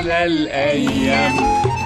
على الأيام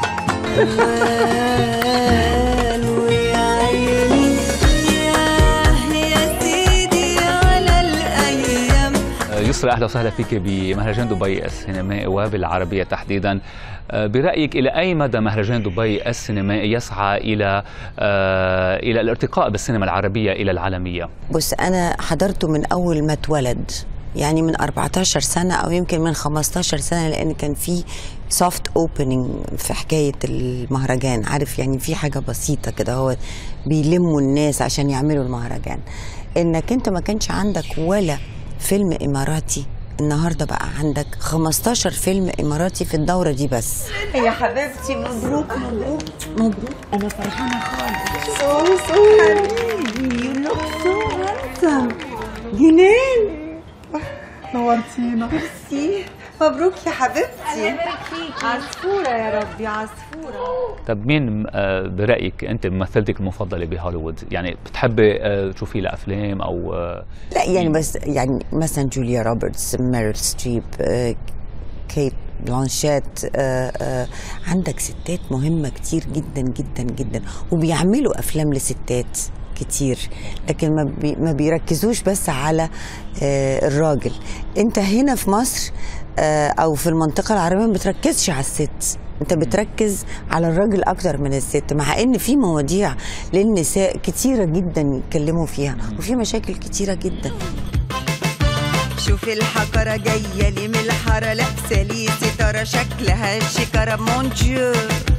قالوا يا عيني ياه يا سيدي على الأيام يسرى اهلا وسهلا فيك بمهرجان دبي السينمائي وبالعربيه تحديدا آه، برايك الى اي مدى مهرجان دبي السينمائي يسعى الى آه، الى الارتقاء بالسينما العربيه الى العالميه بص أنا حضرته من أول ما اتولد يعني من 14 سنة أو يمكن من 15 سنة لأن كان في سوفت اوبننج في حكاية المهرجان عارف يعني في حاجة بسيطة كده هو بيلموا الناس عشان يعملوا المهرجان إنك أنت ما كانش عندك ولا فيلم إماراتي النهارده بقى عندك 15 فيلم إماراتي في الدورة دي بس يا حبيبتي مبروك مبروك مبروك انا فرحانه خالص سو سو حبيبي يو لوك سو هانسم جنان نورتينا ميرسي مبروك يا حبيبتي عصفوره يا ربي عصفوره طب مين آه، برايك انت ممثلتك المفضله بهوليوود يعني بتحبي آه، تشوفي لها افلام او آه، لا يعني بس يعني مثلا جوليا روبرتس ميريل ستريب آه، كيت بلانشيت آه، آه، عندك ستات مهمة كتير جدا جدا جدا وبيعملوا أفلام لستات كتير لكن ما, بي ما بيركزوش بس على آه، الراجل انت هنا في مصر آه، او في المنطقة العربية ما بتركزش على الست انت بتركز على الراجل اكتر من الست مع ان في مواضيع للنساء كتيرة جدا يتكلموا فيها وفي مشاكل كتيرة جدا شوف الحقرة جاية لي من الحارة لابسة لي ستارة شكلها شكرة مون ديو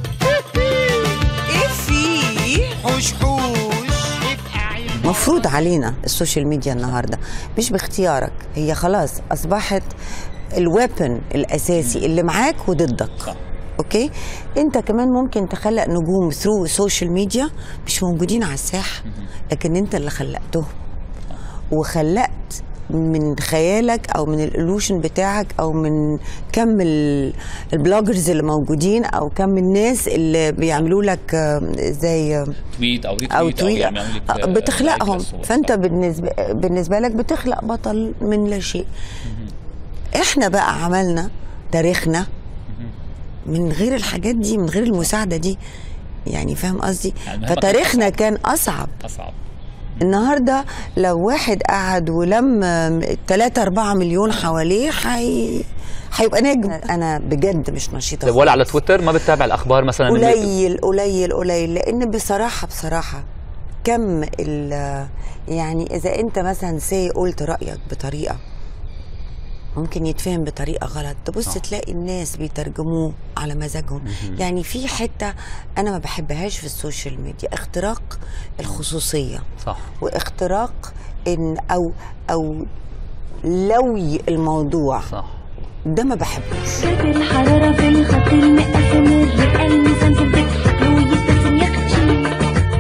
ايه في حوش حوش مفروض علينا السوشيال ميديا النهارده مش باختيارك هي خلاص اصبحت الويبن الاساسي اللي معاك وضدك اوكي انت كمان ممكن تخلق نجوم ثرو سوشيال ميديا مش موجودين على الساحه لكن انت اللي خلقتهم وخلقت من خيالك او من الالوشن بتاعك او من كم ال- البلوجرز اللي موجودين او كم الناس اللي بيعملوا لك آه، زي آه، تويت او ريتويت او تويت بتخلقهم فانت بالنسبه بالنسبه لك بتخلق بطل من لا شيء احنا بقى عملنا تاريخنا من غير الحاجات دي من غير المساعده دي يعني فاهم قصدي يعني المهمة كانت فتاريخنا أصعب. كان اصعب اصعب النهارده لو واحد قعد ولم 3 4 مليون حواليه حي... هيبقى نجم انا بجد مش نشيطه طيب ولا على خالص. تويتر ما بتتابع الاخبار مثلا من- قليل قليل قليل لان بصراحه بصراحه كم ال يعني اذا انت مثلا سي قلت رايك بطريقه ممكن يتفهم بطريقه غلط تبص صح. تلاقي الناس بيترجموه على مزاجهم يعني في حته انا ما بحبهاش في السوشيال ميديا اختراق الخصوصيه صح واختراق ان او او لوي الموضوع صح ده ما بحبوش درجة الحرارة في الخط المقسم الرئة الميزان بتضحك له يبتسم يختشي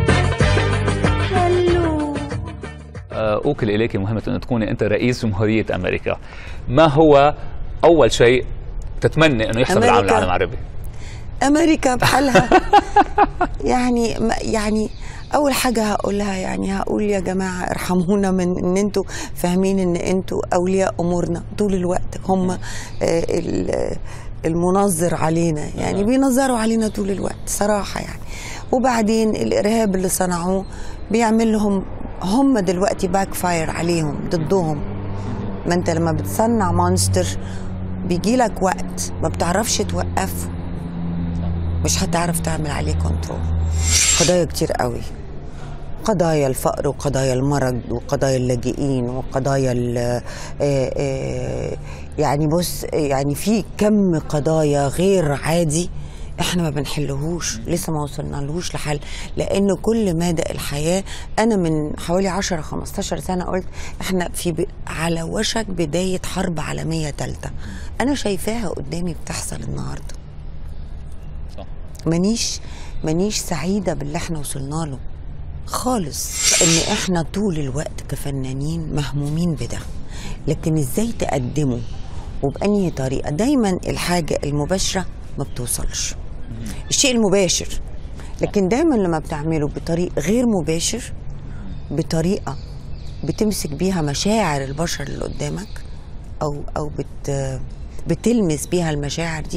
هلو آه، اوكل اليك مهمه ان تكوني انت رئيس جمهوريه امريكا ما هو اول شيء تتمنى انه يحصل بالعالم أمريكا. العالم العربي امريكا بحالها يعني ما- يعني اول حاجه هقولها يعني هقول يا جماعه ارحمونا من ان انتوا فاهمين ان انتوا اولياء امورنا طول الوقت هم آه، ال- المنظر علينا يعني بينظروا علينا طول الوقت صراحه يعني وبعدين الارهاب اللي صنعوه بيعمل لهم هم دلوقتي باك فاير عليهم ضدهم ما انت لما بتصنع مونستر بيجي لك وقت ما بتعرفش توقفه مش هتعرف تعمل عليه كنترول قضايا كتير قوي قضايا الفقر وقضايا المرض وقضايا اللاجئين وقضايا ال- آه، آه، يعني بص يعني في كم قضايا غير عادي احنا ما بنحلهوش لسه ما وصلنالهوش لحل لان كل مدى الحياه انا من حوالي 10 15 سنه قلت احنا في ب... على وشك بدايه حرب عالميه ثالثه انا شايفاها قدامي بتحصل النهارده صح مانيش مانيش سعيده باللي احنا وصلنا له خالص ان احنا طول الوقت كفنانين مهمومين بده لكن ازاي تقدمه وبأنهي طريقه دايما الحاجه المباشره ما بتوصلش الشيء المباشر لكن دايما لما بتعمله بطريق غير مباشر بطريقه بتمسك بيها مشاعر البشر اللي قدامك او او بت بتلمس بيها المشاعر دي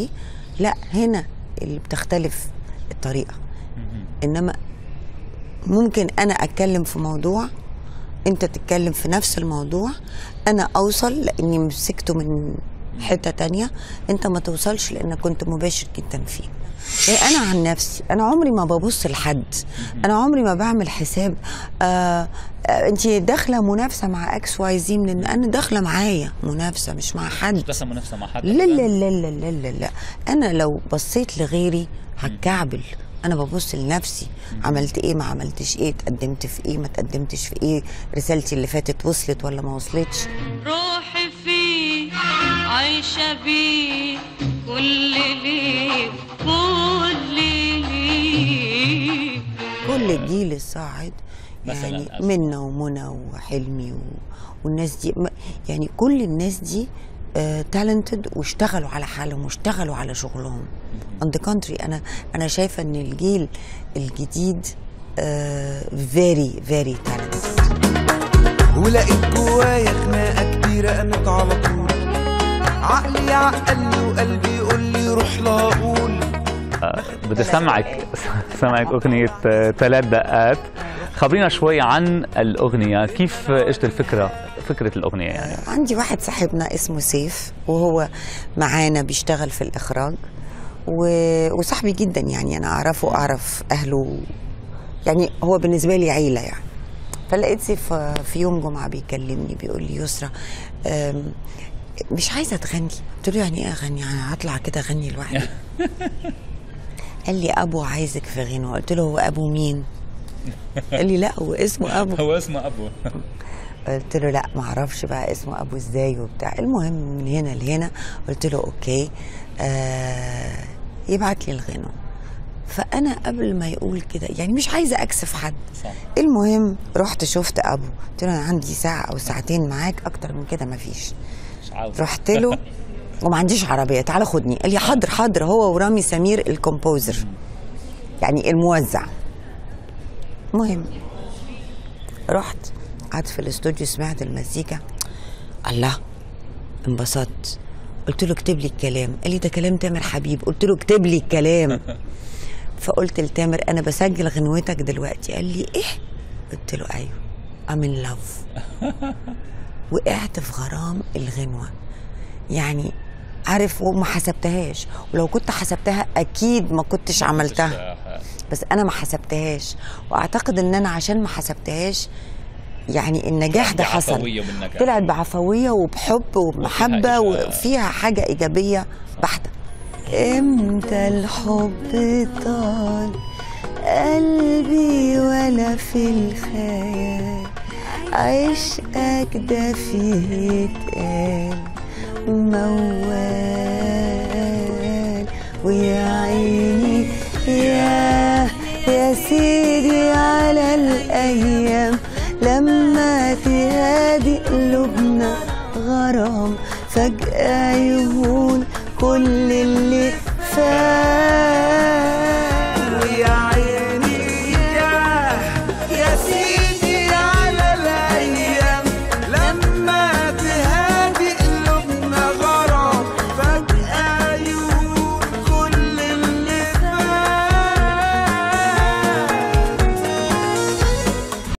لا هنا اللي بتختلف الطريقه انما ممكن انا اتكلم في موضوع انت تتكلم في نفس الموضوع انا اوصل لاني مسكته من حته تانية انت ما توصلش لانك كنت مباشر جدا فيه يعني انا عن نفسي انا عمري ما ببص لحد انا عمري ما بعمل حساب آه آه انت داخله منافسه مع اكس واي زي من انا داخله معايا منافسه مش مع حد دخل منافسه مع حد لا لا لا لا لا لا لا انا لو بصيت لغيري هتكعبل انا ببص لنفسي عملت ايه ما عملتش ايه اتقدمت في ايه ما اتقدمتش في ايه رسالتي اللي فاتت وصلت ولا ما وصلتش روحي فيه عايشة بيه كل ليل كل ليل كل الجيل الصاعد مثلاً يعني أسمع. منا ومنى وحلمي و... والناس دي ما- يعني كل الناس دي تالنتد واشتغلوا على حالهم واشتغلوا على شغلهم on the contrary انا انا شايفه ان الجيل الجديد فيري فيري talented ولقيت جوايا خناقة كبيرة قامت على طول عقلي عقلني وقلبي يقول لي روح لا اقول بدي سمعك سمعك اغنيه ثلاث دقات خبرينا شوي عن الاغنيه كيف اجت الفكره فكره الاغنيه يعني عندي واحد صاحبنا اسمه سيف وهو معانا بيشتغل في الإخراج و... وصاحبي جدا يعني أنا أعرفه أعرف أهله يعني هو بالنسبة لي عيلة يعني فلقيت سيف في يوم جمعة بيكلمني بيقول لي يسرا أم، مش عايزة تغني قلت له يعني ايه اغني انا هطلع كده اغني لوحدي قال لي ابو عايزك في غنوة قلت له هو ابو مين قال لي لا هو اسمه ابو هو اسمه ابو قلت له لا ما اعرفش بقى اسمه ابو ازاي وبتاع المهم من هنا لهنا قلت له اوكي آه يبعت لي الغنى فانا قبل ما يقول كده يعني مش عايزه اكسف حد صح. المهم رحت شفت ابو قلت له انا عندي ساعه او ساعتين معاك اكتر من كده مفيش مش عاوز رحت له وما عنديش عربيه تعالى خدني قال لي حاضر حاضر هو ورامي سمير الكومبوزر يعني الموزع المهم رحت قعدت في الاستوديو سمعت المزيكا الله انبسطت قلت له اكتب لي الكلام قال لي ده كلام تامر حبيب قلت له اكتب لي الكلام فقلت لتامر انا بسجل غنوتك دلوقتي قال لي ايه قلت له ايوه I'm in love وقعت في غرام الغنوه يعني عارف وما حسبتهاش ولو كنت حسبتها اكيد ما كنتش عملتها بس انا ما حسبتهاش واعتقد ان انا عشان ما حسبتهاش يعني النجاح ده حصل بعفوية بالنجاح. طلعت بعفويه وبحب وبمحبه وفيها وفيها حاجه ايجابيه بحته امتى الحب طال قلبي ولا في الخيال عشقك ده فيه اتقال موال ويا عيني يا يا سيدي على الايام لما تهادي قلوبنا غرام فجأة يهون كل اللي